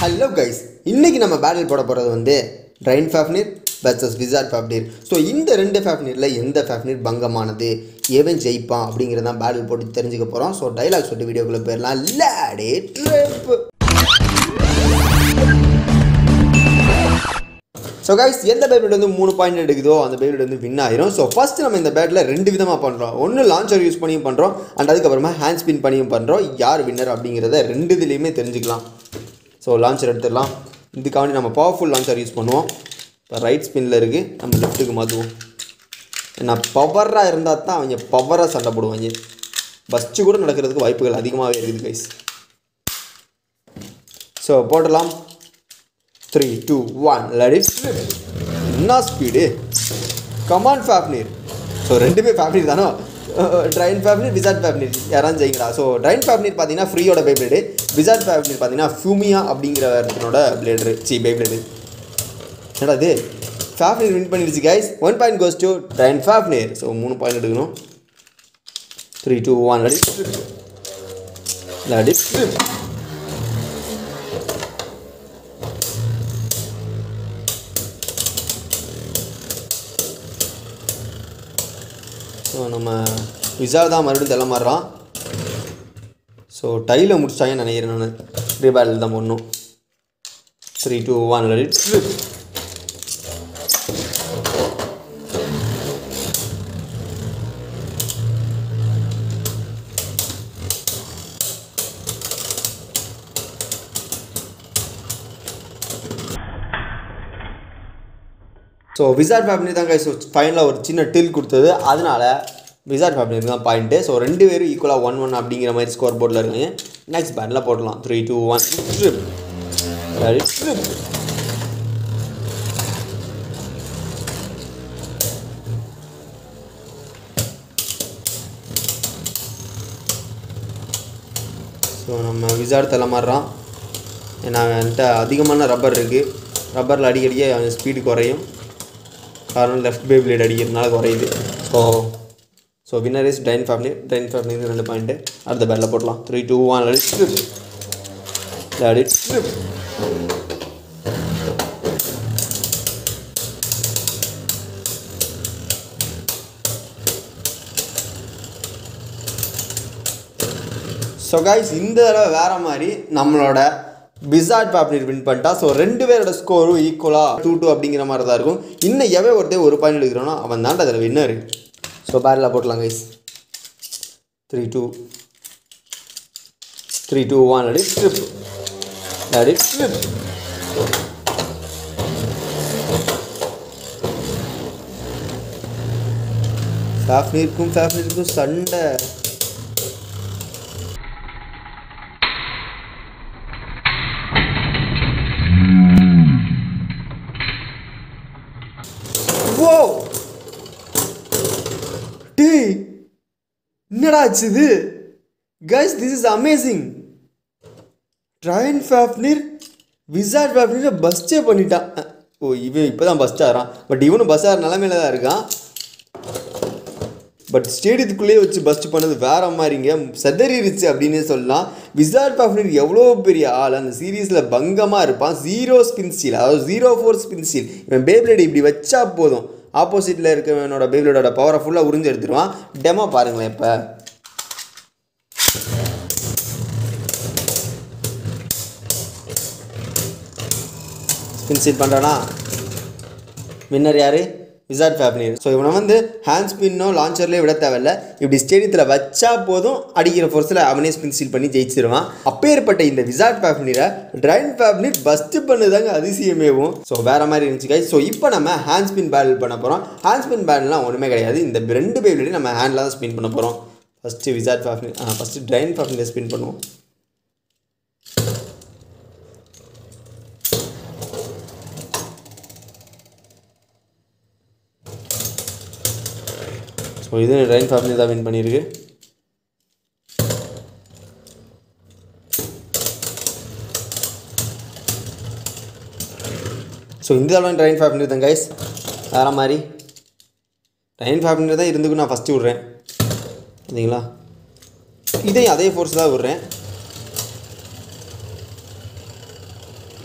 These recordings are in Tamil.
ஹலோ கைஸ் இன்னைக்கு நம்ம பேட்டில் போட போகிறது வந்து Drain Fafnir versus Wizard Fafnir so இந்த ரெண்டு ஃபேஃப்னிரில் எந்த ஃபேஃப்னிர் பங்கமானது எவன் ஜெயிப்பான் அப்படிங்கிறத தான் பேட்டில் போட்டு தெரிஞ்சுக்க போகிறோம் ஸோ டைலாக் சொல்லிட்டு வீடியோக்குள்ளே போயிடலாம் லேடே ட்ரிப் ஸோ கைஸ் எந்த பேபிள் வந்து மூணு பாயிண்ட் எடுக்குதோ அந்த பேபிள் வந்து வின் ஆயிரும் ஸோ ஃபர்ஸ்ட் நம்ம இந்த பேட்டில் ரெண்டு விதமாக பண்ணுறோம் ஒன்று லான்ச்சர் யூஸ் பண்ணியும் பண்ணுறோம் அண்ட் அதுக்கப்புறமா ஹேண்ட் ஸ்பின் பண்ணியும் பண்ணுறோம் யார் வின்னர் அப்படிங்கிறத ரெண்டு இதுலேயுமே தெரிஞ்சுக்கலாம் ஸோ லான்ச்சர் எடுத்துடலாம் இதுக்காண்டி நம்ம பவர்ஃபுல் லான்ச்சர் யூஸ் பண்ணுவோம் இப்போ ரைட் ஸ்பின்னில் இருக்குது நம்ம லெஃப்ட்டுக்கு மாற்றுவோம் ஏன்னா பவராக இருந்தால் தான் அவங்க பவராக சண்டை போடுவாங்க பஸ்ட்டு கூட நடக்கிறதுக்கு வாய்ப்புகள் அதிகமாகவே இருக்குது கைஸ் ஸோ போடலாம் த்ரீ டூ ஒன் லெட் என்ன ஸ்பீடு கமான் ஃபேப்னிர் ஸோ ரெண்டுமே ஃபேப்னிர் தானோ ட்ரைன் ஃபேப்னிர் விசார்ட் ஃபேப்னிர் யாராவது ஜெயிங்களா ஸோ ட்ரைன் ஃபேப்னிர் பார்த்தீங்கன்னா ஃப்ரீயோட பை பிளேடு விசார்ட் ஃபேப்னிர் பார்த்தீங்கன்னா ஃபியூமியா அப்படிங்கிற இடத்தினோட பிளேடு சி பை பிளேடு என்னடா இது ஃபேப்னிர் வின் பண்ணிடுச்சு guys one point goes to Drain Fafnir so மூணு பாயிண்ட் எடுக்கணும் three two one let it let it so நம்ம விசால் தான் மறுபடியும் தெல்ல மாறுறான் ஸோ டையில் முடிச்சிட்டாங்கன்னு நினைக்கிறேன் நான் ரீபேட்டில் தான் போடணும் three two one ready so Wizard family தான் கைஸ் ஃபைனலாக ஒரு சின்ன டில் கொடுத்தது அதனால விசார்ட் ஃபேமிலி தான் பாயிண்ட்டு ஸோ ரெண்டு பேரும் ஈக்குவலாக ஒன் ஒன் அப்படிங்கிற மாதிரி ஸ்கோர் போர்டில் இருக்காங்க நெக்ஸ்ட் பேட்டில் போடலாம் three two one rip rip so நம்ம விசார்ட் தலை மாறுறான் ஏன்னா என்கிட்ட அதிகமான ரப்பர் இருக்குது ரப்பரில் அடிக்கடியே அவன் ஸ்பீடு குறையும் காரணம் லெஃப்ட் பே பிளேட் அடிக்கிறதுனால குறையுது so so winner is Drain family Drain family ரெண்டு பாயிண்ட்டு அடுத்த பேட்டில் போடலாம் three two one rip rip so guys இந்த தடவை வேறு மாதிரி நம்மளோட பிசார்ட் பாப்னிர் வின் பண்ணிட்டா ஸோ ரெண்டு பேரோட ஸ்கோரும் ஈக்குவலாக டூ டூ அப்படிங்கிற மாதிரி தான் இருக்கும் இன்னும் எவன் ஒருத்தர் ஒரு பாயிண்ட் எடுக்கிறானோ அவன் தான்டா அதில் வின்னர் ஸோ பேரில் போட்டலாம் guys three two three two one அடி ட்ரிப் அடி ட்ரிப் ஃபேஃப்னிருக்கும் ஃபேஃப்னிருக்கும் சண்டை ஓ டேய் என்னடா ஆச்சு இது guys this is amazing Drain Fafnir Wizard ஃபேப்னிரை பஸ்டே பண்ணிட்டான் அஹ், ஓ இவன் இப்போ தான் பஸ்ட் ஆகிறான் பட் இவனும் பஸ் ஆகிற நிலமையில தான் இருக்கான் பட் ஸ்டேடியத்துக்குள்ளேயே வச்சு பஸ்ட் பண்ணது வேற மாதிரிங்க செதறிடுச்சு அப்படின்னு சொல்லலாம் விசார்ட் ஃபேப்னிர் எவ்வளோ பெரிய ஆள் அந்த சீரீஸில் பங்கமாக இருப்பான் ஜீரோ ஸ்பின் ஸ்டீல் அதாவது ஜீரோ ஃபோர் ஸ்பின் ஸ்டீல் இவன் பேப்ளேட் இப்படி வச்சா போதும் ஆப்போசிட்டில் இருக்கவனோட பேப்ளேடோட பவரை ஃபுல்லாக உறிஞ்சு எடுத்துருவான் டெமோ பாருங்களேன் இப்போ ஸ்பின் சீட் பண்ணுறானா வின்னர் யார் விசார்ட் ஃபேப்னிர் ஸோ இவனை வந்து ஹேண்ட் ஸ்பின்னோ லான்ச்சர்லேயே விட தேவையில்ல இப்படி ஸ்டேடியத்தில் வச்சா போதும் அடிக்கிற ஃபோர்ஸில் அவனே ஸ்பின் சீல் பண்ணி ஜெயிச்சிருவான் அப்பேற்பட்ட இந்த விசார்ட் ஃபேப்னிரை ட்ரைன் ஃபேப்னிர் பஸ்ட்டு பண்ணுதாங்க அதிசயமேவும் ஸோ வேறு மாதிரி இருந்துச்சு guys ஸோ இப்போ நம்ம ஹேண்ட் ஸ்பின் பேட்டில் பண்ண போகிறோம் ஹேண்ட் ஸ்பின் பேட்லாம் ஒன்றுமே கிடையாது இந்த ரெண்டு பேப்லேயும் நம்ம ஹேண்டில் தான் ஸ்பின் பண்ண போகிறோம் first Wizard Fafnir first Drain ஃபேப்னிரை ஸ்பின் பண்ணுவோம் ஸோ இது ட்ரைன் ஃபேப்னிர் தான் வின் பண்ணியிருக்கு ஸோ இந்த தடவை ட்ரைன் ஃபேப்னிர் தான் கைஸ் வேறு மாதிரி ட்ரைன் ஃபேப்னிர் தான் இருந்துக்கு நான் ஃபஸ்ட்டு விட்றேன் பார்த்தீங்களா இதையும் அதே ஃபோர்ஸ் தான் விட்றேன்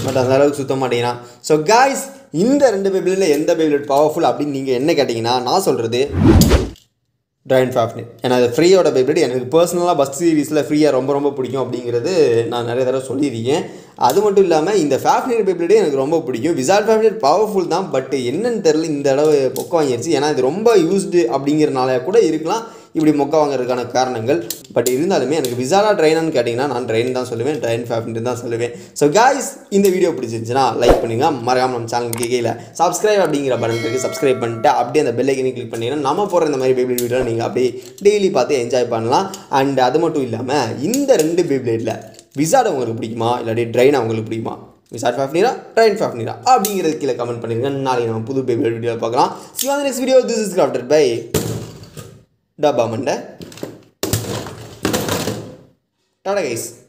பட் அந்த அளவுக்கு சுத்த மாட்டேங்கிறான் ஸோ காய்ஸ் இந்த ரெண்டு பேபிளில் எந்த பேபிள் பவர்ஃபுல் அப்படின்னு நீங்கள் என்ன கேட்டிங்கன்னா நான் சொல்கிறது ட்ரைன் ஃபேஃப்னிட் ஏன்னா அது ஃப்ரீயோட பேபிள் எனக்கு பர்சனலாக பஸ் சீரிஸில் ஃப்ரீயாக ரொம்ப ரொம்ப பிடிக்கும் அப்படிங்கிறது நான் நிறைய தடவை சொல்லியிருக்கேன் அது மட்டும் இல்லாமல் இந்த ஃபேஃப்னிட் பேபிளே எனக்கு ரொம்ப பிடிக்கும் விசால் ஃபேஃப்னிட் பவர்ஃபுல் தான் பட் என்னன்னு தெரில இந்த அளவு மொக்க வாங்கிடுச்சு ஏன்னா இது ரொம்ப யூஸ்டு அப்படிங்கிறனால கூட இருக்கலாம் இப்படி மொக்க வாங்குறதுக்கான காரணங்கள் பட் இருந்தாலுமே எனக்கு விசாலா ட்ரைனான்னு கேட்டிங்கன்னா நான் ட்ரெயின் தான் சொல்லுவேன் ட்ரெயின் ஃபேஃப்னிட் தான் சொல்லுவேன் ஸோ காய்ஸ் இந்த வீடியோ பிடிச்சிருந்துச்சுன்னா லைக் பண்ணுங்க மறக்காம நம்ம சேனலுக்கு கீழே சப்ஸ்கிரைப் அப்படிங்கிற பட்டன் இருக்கு சப்ஸ்கிரைப் பண்ணிட்டு அப்படியே அந்த பெல் ஐக்கனை கிளிக் பண்ணிங்கன்னா நம்ம போகிற இந்த மாதிரி பேபிள் வீடியோ நீங்கள் அப்படியே டெய்லி பார்த்து என்ஜாய் பண்ணலாம் அண்ட் அது மட்டும் இல்லாமல் இந்த ரெண்டு பேபிளேட்டில் விசாட் உங்களுக்கு பிடிக்குமா இல்லாட்டி ட்ரெயின் அவங்களுக்கு பிடிக்குமா விசாட் ஃபேஃப்னிரா ட்ரெயின் ஃபேஃப்னிரா அப்படிங்கிறது கீழே கமெண்ட் பண்ணிருங்க நாளைக்கு நம்ம புது பேபிள் வீடியோ பார்க்கலாம் சிவா next video this is crafted by டப்பா மண்டை டாடா கைஸ்